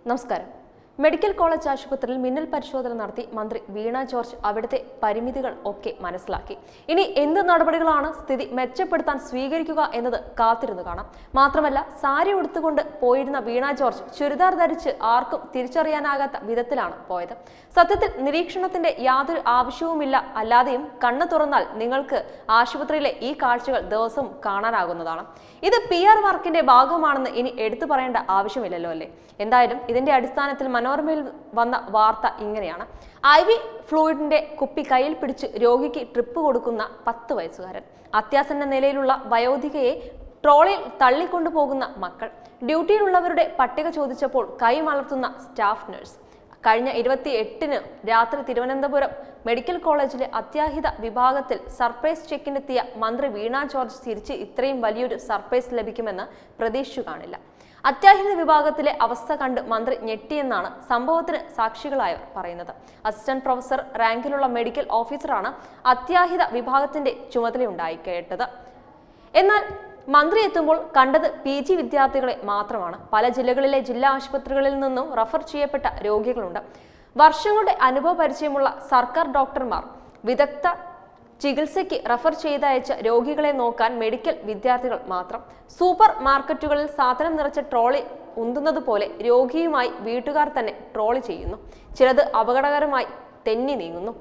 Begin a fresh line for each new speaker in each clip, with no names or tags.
നമസ്കാരം medical college ആശുപത്രിയിൽ മിന്നൽ പരിശോധന നടത്തി മന്ത്രി വീണ ജോർജ് അവിടുത്തെ പരിമിതികൾ ഒക്കെ മനസ്സിലാക്കി ഇനി എന്ത് നടപടികളാണ് സ്ഥിതി മെച്ചപ്പെടുത്താൻ സ്വീകരിക്കുക എന്നത് കാത്തിരുന്നു കാണാം മാത്രമല്ല സാരി ഉടുത്തുകൊണ്ട് പോയിരുന്ന വീണ ജോർജ് ചുരിദാർ ധരിച്ച് ആർക്കും തിരിച്ചറിയാനാകാത്ത വിധത്തിലാണ് പോയത് സത്യത്തിൽ നിരീക്ഷണത്തിന്റെ യാതൊരു ആവശ്യവുമില്ല അല്ലാതെയും കണ്ണു തുറന്നാൽ നിങ്ങൾക്ക് ആശുപത്രിയിലെ ഈ കാഴ്ചകൾ ദിവസവും കാണാനാകുന്നതാണ് ഇത് പി ആർ വർക്കിന്റെ ഭാഗമാണെന്ന് ഇനി എടുത്തു പറയേണ്ട ആവശ്യമില്ലല്ലോ അല്ലേ എന്തായാലും ഇതിന്റെ അടിസ്ഥാനത്തിൽ മനോരമയിൽ വന്ന വാർത്ത ഇങ്ങനെയാണ് ഐ വി ഫ്ലൂയിഡിന്റെ കുപ്പി കയ്യിൽ പിടിച്ച് രോഗിക്ക് ട്രിപ്പ് കൊടുക്കുന്ന പത്ത് വയസ്സുകാരൻ അത്യാസന്ന നിലയിലുള്ള വയോധികയെ ട്രോളിയിൽ തള്ളിക്കൊണ്ടുപോകുന്ന മക്കൾ ഡ്യൂട്ടിയിലുള്ളവരുടെ പട്ടിക ചോദിച്ചപ്പോൾ കൈമലർത്തുന്ന സ്റ്റാഫ് നഴ്സ് കഴിഞ്ഞ ഇരുപത്തി എട്ടിന് രാത്രി തിരുവനന്തപുരം മെഡിക്കൽ കോളേജിലെ അത്യാഹിത വിഭാഗത്തിൽ സർപ്രൈസ് ചെക്കിനെത്തിയ മന്ത്രി വീണ ജോർജ് തിരിച്ച് ഇത്രയും വലിയൊരു സർപ്രൈസ് ലഭിക്കുമെന്ന് പ്രതീക്ഷിച്ചു കാണില്ല അത്യാഹിത വിഭാഗത്തിലെ അവസ്ഥ കണ്ട് മന്ത്രി ഞെട്ടിയെന്നാണ് സംഭവത്തിന് സാക്ഷികളായവർ പറയുന്നത് അസിസ്റ്റന്റ് പ്രൊഫസർ റാങ്കിലുള്ള മെഡിക്കൽ ഓഫീസറാണ് അത്യാഹിത വിഭാഗത്തിന്റെ ചുമതലയുണ്ടായി കേട്ടത് എന്നാൽ മന്ത്രി എത്തുമ്പോൾ കണ്ടത് പി ജി വിദ്യാർത്ഥികളെ മാത്രമാണ് പല ജില്ലകളിലെ ജില്ലാ ആശുപത്രികളിൽ നിന്നും റഫർ ചെയ്യപ്പെട്ട രോഗികളുണ്ട് വർഷങ്ങളുടെ അനുഭവ പരിചയമുള്ള സർക്കാർ ഡോക്ടർമാർ വിദഗ്ധ ചികിത്സയ്ക്ക് റഫർ ചെയ്തയച്ച രോഗികളെ നോക്കാൻ മെഡിക്കൽ വിദ്യാർത്ഥികൾ മാത്രം സൂപ്പർ മാർക്കറ്റുകളിൽ സാധനം നിറച്ച ട്രോളി ഉന്തുന്നത് പോലെ രോഗിയുമായി വീട്ടുകാർ തന്നെ ട്രോളി ചെയ്യുന്നു ചിലത് അപകടകരമായി തെന്നി നീങ്ങുന്നു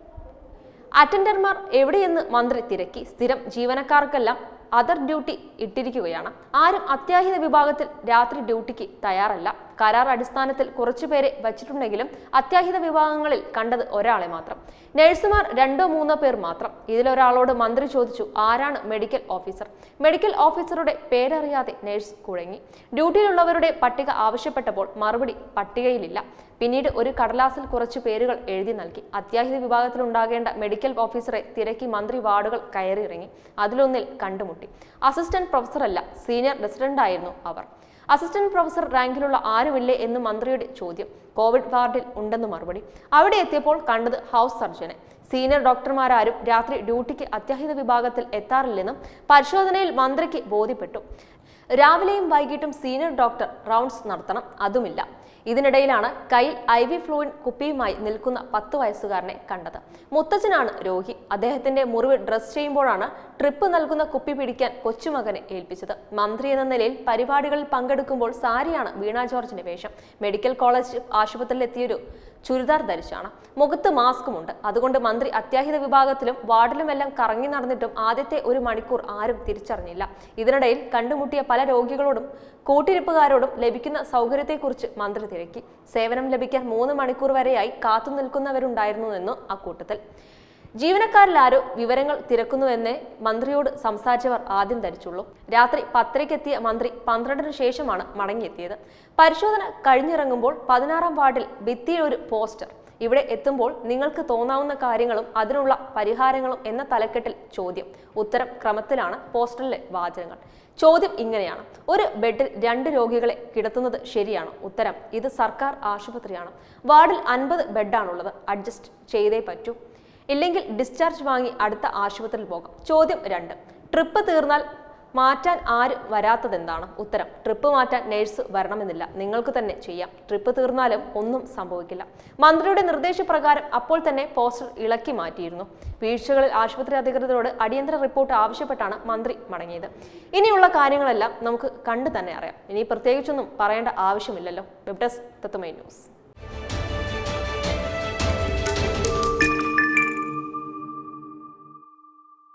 അറ്റൻഡർമാർ എവിടെയെന്ന് മന്ത്രി തിരക്കി സ്ഥിരം ജീവനക്കാർക്കെല്ലാം അതർ ഡ്യൂട്ടി ഇട്ടിരിക്കുകയാണ് ആരും അത്യാഹിത വിഭാഗത്തിൽ രാത്രി ഡ്യൂട്ടിക്ക് തയ്യാറല്ല കരാർ അടിസ്ഥാനത്തിൽ കുറച്ചുപേരെ വച്ചിട്ടുണ്ടെങ്കിലും അത്യാഹിത വിഭാഗങ്ങളിൽ കണ്ടത് ഒരാളെ മാത്രം നഴ്സുമാർ രണ്ടോ മൂന്നോ പേർ മാത്രം ഇതിലൊരാളോട് മന്ത്രി ചോദിച്ചു ആരാണ് മെഡിക്കൽ ഓഫീസർ മെഡിക്കൽ ഓഫീസറുടെ പേരറിയാതെ നഴ്സ് കുഴങ്ങി ഡ്യൂട്ടിയിലുള്ളവരുടെ പട്ടിക ആവശ്യപ്പെട്ടപ്പോൾ മറുപടി പട്ടികയിലില്ല പിന്നീട് ഒരു കടലാസിൽ കുറച്ച് പേരുകൾ എഴുതി നൽകി അത്യാഹിത വിഭാഗത്തിൽ ഉണ്ടാകേണ്ട മെഡിക്കൽ ഓഫീസറെ തിരക്കി മന്ത്രി വാർഡുകൾ കയറിയിറങ്ങി അതിലൊന്നിൽ കണ്ടുമുട്ടി അസിസ്റ്റന്റ് പ്രൊഫസറല്ല സീനിയർ റെസിഡന്റ് ആയിരുന്നു അവർ അസിസ്റ്റന്റ് പ്രൊഫസർ റാങ്കിലുള്ള ആരുമില്ലേ എന്ന് മന്ത്രിയുടെ ചോദ്യം കോവിഡ് വാർഡിൽ ഉണ്ടെന്ന് മറുപടി അവിടെ എത്തിയപ്പോൾ കണ്ടത് ഹൗസ് സർജനെ സീനിയർ ഡോക്ടർമാരാരും രാത്രി ഡ്യൂട്ടിക്ക് അത്യാഹിത വിഭാഗത്തിൽ എത്താറില്ലെന്നും പരിശോധനയിൽ മന്ത്രിക്ക് ബോധ്യപ്പെട്ടു രാവിലെയും വൈകിട്ടും സീനിയർ ഡോക്ടർ റൗണ്ട്സ് നടത്തണം അതുമില്ല ഇതിനിടയിലാണ് കയ്യിൽ ഐ വി ഫ്ലൂയിൻ കുപ്പിയുമായി നിൽക്കുന്ന പത്ത് വയസ്സുകാരനെ കണ്ടത് മുത്തച്ഛനാണ് രോഗി അദ്ദേഹത്തിന്റെ മുറിവ് ഡ്രസ് ചെയ്യുമ്പോഴാണ് ട്രിപ്പ് നൽകുന്ന കുപ്പി പിടിക്കാൻ കൊച്ചുമകനെ ഏൽപ്പിച്ചത് മന്ത്രി എന്ന നിലയിൽ പരിപാടികളിൽ പങ്കെടുക്കുമ്പോൾ സാരിയാണ് വീണ ജോർജിന്റെ വേഷം മെഡിക്കൽ കോളേജ് ആശുപത്രിയിൽ എത്തിയൊരു ചുരിദാർ ധരിച്ചാണ് മുഖത്ത് മാസ്കുമുണ്ട് അതുകൊണ്ട് മന്ത്രി അത്യാഹിത വിഭാഗത്തിലും വാർഡിലുമെല്ലാം കറങ്ങി നടന്നിട്ടും ആദ്യത്തെ ഒരു മണിക്കൂർ ആരും തിരിച്ചറിഞ്ഞില്ല ഇതിനിടയിൽ കണ്ടുമുട്ടിയ പല രോഗികളോടും കൂട്ടിരിപ്പുകാരോടും ലഭിക്കുന്ന സൗകര്യത്തെക്കുറിച്ച് മന്ത്രി തിരക്കി സേവനം ലഭിക്കാൻ മൂന്ന് മണിക്കൂർ വരെയായി കാത്തു നിൽക്കുന്നവരുണ്ടായിരുന്നുവെന്നു അക്കൂട്ടത്തിൽ ജീവനക്കാരിൽ ആരോ വിവരങ്ങൾ തിരക്കുന്നുവെന്നേ മന്ത്രിയോട് സംസാരിച്ചവർ ആദ്യം ധരിച്ചുള്ളൂ രാത്രി പത്തരയ്ക്കെത്തിയ മന്ത്രി പന്ത്രണ്ടിന് ശേഷമാണ് മടങ്ങിയെത്തിയത് പരിശോധന കഴിഞ്ഞിറങ്ങുമ്പോൾ പതിനാറാം വാർഡിൽ ഭിത്തിയിൽ ഒരു പോസ്റ്റർ ഇവിടെ എത്തുമ്പോൾ നിങ്ങൾക്ക് തോന്നാവുന്ന കാര്യങ്ങളും അതിനുള്ള പരിഹാരങ്ങളും എന്ന തലക്കെട്ടിൽ ചോദ്യം ഉത്തരം ക്രമത്തിലാണ് പോസ്റ്ററിലെ വാചകങ്ങൾ ചോദ്യം ഇങ്ങനെയാണ് ഒരു ബെഡിൽ രണ്ട് രോഗികളെ കിടത്തുന്നത് ശരിയാണോ ഉത്തരം ഇത് സർക്കാർ ആശുപത്രിയാണ് വാർഡിൽ അൻപത് ബെഡാണുള്ളത് അഡ്ജസ്റ്റ് ചെയ്തേ പറ്റൂ ഇല്ലെങ്കിൽ ഡിസ്ചാർജ് വാങ്ങി അടുത്ത ആശുപത്രിയിൽ പോകാം ചോദ്യം രണ്ട് ട്രിപ്പ് തീർന്നാൽ മാറ്റാൻ ആര് വരാത്തതെന്താണ് ഉത്തരം ട്രിപ്പ് മാറ്റാൻ നേഴ്സ് വരണമെന്നില്ല നിങ്ങൾക്ക് തന്നെ ചെയ്യാം ട്രിപ്പ് തീർന്നാലും ഒന്നും സംഭവിക്കില്ല മന്ത്രിയുടെ നിർദ്ദേശപ്രകാരം അപ്പോൾ തന്നെ പോസ്റ്റർ ഇളക്കി മാറ്റിയിരുന്നു വീഴ്ചകളിൽ ആശുപത്രി അധികൃതരോട് അടിയന്തര റിപ്പോർട്ട് ആവശ്യപ്പെട്ടാണ് മന്ത്രി മടങ്ങിയത് ഇനിയുള്ള കാര്യങ്ങളെല്ലാം നമുക്ക് കണ്ടു തന്നെ അറിയാം ഇനി പ്രത്യേകിച്ചൊന്നും പറയേണ്ട ആവശ്യമില്ലല്ലോ വെബ് ഡെസ്ക് തത്തുമൈ ന്യൂസ്